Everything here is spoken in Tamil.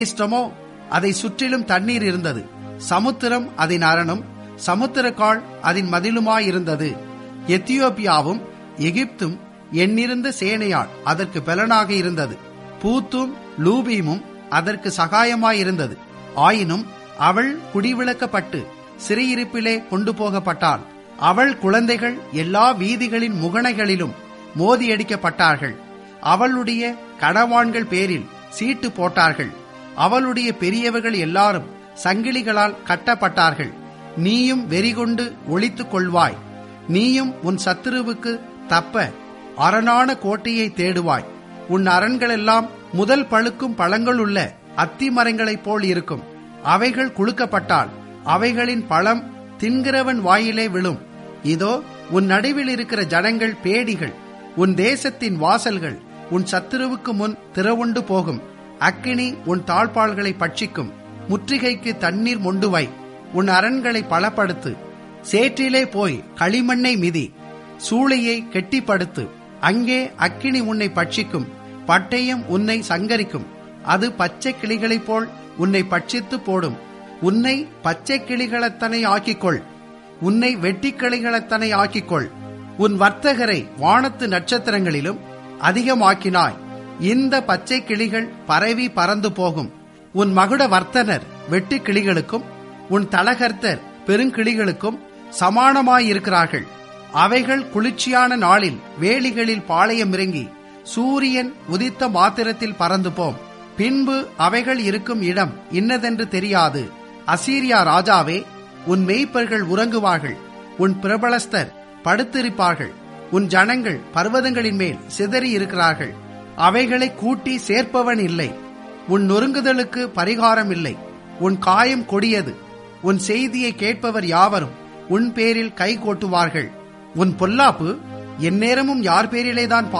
இஷ்டமோ அதை சுற்றிலும் தண்ணீர் இருந்தது சமுத்திரம் அதன் அரணும் சமுத்திரக்கால் அதன் மதிலுமாயிருந்தது எத்தியோப்பியாவும் எகிப்தும் எண்ணிருந்த சேனையால் அதற்கு பலனாக இருந்தது பூத்தும் லூபீமும் அதற்கு சகாயமாயிருந்தது ஆயினும் அவள் குடிவிளக்கப்பட்டு சிறையிருப்பிலே கொண்டு போகப்பட்டாள் அவள் குழந்தைகள் எல்லா வீதிகளின் முகணைகளிலும் மோதியடிக்கப்பட்டார்கள் அவளுடைய கணவான்கள் பேரில் சீட்டு போட்டார்கள் அவளுடைய பெரியவர்கள் எல்லாரும் சங்கிலிகளால் கட்டப்பட்டார்கள் நீயும் வெறிகொண்டு ஒளித்துக் கொள்வாய் நீயும் உன் சத்துருவுக்கு தப்ப அரணான கோட்டையை தேடுவாய் உன் அரண்களெல்லாம் முதல் பழுக்கும் பழங்களுள்ள அத்தி மரங்களைப் போல் இருக்கும் அவைகள் குலுக்கப்பட்டால் அவைகளின் பழம் தின்கிறவன் வாயிலே விழும் இதோ உன் நடுவில் இருக்கிற ஜனங்கள் பேடிகள் உன் தேசத்தின் வாசல்கள் உன் சத்துருவுக்கு முன் திறவுண்டு போகும் அக்கினி உன் தாழ்பாள்களை பட்சிக்கும் முற்றுகைக்கு தண்ணீர் மொண்டுவை உன் அரண்களை பலப்படுத்து சேற்றிலே போய் களிமண்ணை மிதி சூளையை கெட்டிப்படுத்து அங்கே அக்கினி உன்னை பட்சிக்கும் பட்டயம் உன்னை சங்கரிக்கும் அது பச்சை கிளிகளைப் போல் உன்னை பட்சித்து போடும் உன்னை பச்சை கிளிகளத்தனை ஆக்கிக்கொள் உன்னை வெட்டிக்கிளிகளத்தனை ஆக்கிக்கொள் உன் வர்த்தகரை வானத்து நட்சத்திரங்களிலும் அதிகமாக்கினாய் இந்த பச்சை கிளிகள் பரவி பறந்து போகும் உன் மகுட வர்த்தனர் வெட்டு கிளிகளுக்கும் உன் தலகர்த்தர் பெருங்கிளிகளுக்கும் சமானமாயிருக்கிறார்கள் அவைகள் குளிர்ச்சியான நாளில் வேலிகளில் பாளையம் இறங்கி சூரியன் உதித்த மாத்திரத்தில் பறந்து போம் பின்பு அவைகள் இருக்கும் இடம் இன்னதென்று தெரியாது அசீரியா ராஜாவே உன் மெய்ப்பர்கள் உறங்குவார்கள் உன் பிரபலஸ்தர் படுத்திருப்பார்கள் உன் ஜனங்கள் பர்வதங்களின் மேல் சிதறி இருக்கிறார்கள் அவைகளை கூட்டி சேர்ப்பவன் இல்லை உன் நொறுங்குதலுக்கு பரிகாரம் இல்லை உன் காயம் கொடியது உன் செய்தியை கேட்பவர் யாவரும் உன் பேரில் கை கோட்டுவார்கள் உன் பொல்லாப்பு எந்நேரமும் யார் பேரிலேதான்